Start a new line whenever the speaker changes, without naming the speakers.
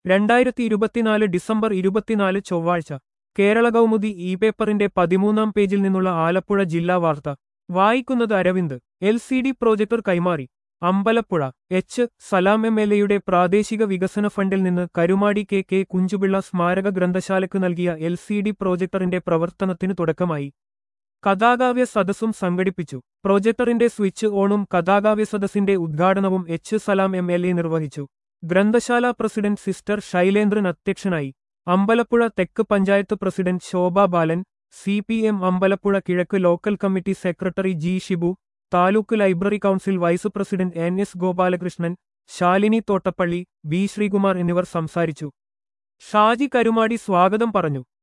രണ്ടായിരത്തി ഇരുപത്തിനാല് ഡിസംബർ ഇരുപത്തിനാല് ചൊവ്വാഴ്ച കേരള കൗമുദി ഇ പേപ്പറിന്റെ പതിമൂന്നാം പേജിൽ നിന്നുള്ള ആലപ്പുഴ ജില്ലാ വാർത്ത വായിക്കുന്നത് Aravind L C D projector കൈമാറി Ambalappuzha H Salam M L എയുടെ പ്രാദേശിക വികസന ഫണ്ടിൽ നിന്ന് കരുമാടി കെ കെ കുഞ്ചുപിള്ള സ്മാരക ഗ്രന്ഥശാലയ്ക്ക് നൽകിയ എൽ സി ഡി പ്രോജക്ടറിന്റെ പ്രവർത്തനത്തിന് തുടക്കമായി കഥാകാവ്യ സദസ്സും സംഘടിപ്പിച്ചു പ്രോജക്ടറിന്റെ സ്വിച്ച് ഓണും കഥാകാവ്യ സദസ്സിന്റെ ഉദ്ഘാടനവും H Salam M L A നിർവഹിച്ചു ഗ്രന്ഥശാല പ്രസിഡന്റ് സിസ്റ്റർ ശൈലേന്ദ്രൻ അധ്യക്ഷനായി അമ്പലപ്പുഴ തെക്ക് panchayat president Shobha Balan C P M Ambalappuzha കിഴക്ക് local committee secretary G Shibu taluk library council vice president N S Gopalakrishnan Shalini Thottappally B Sreekumar എന്നിവർ സംസാരിച്ചു ഷാജി കരുമാടി സ്വാഗതം പറഞ്ഞു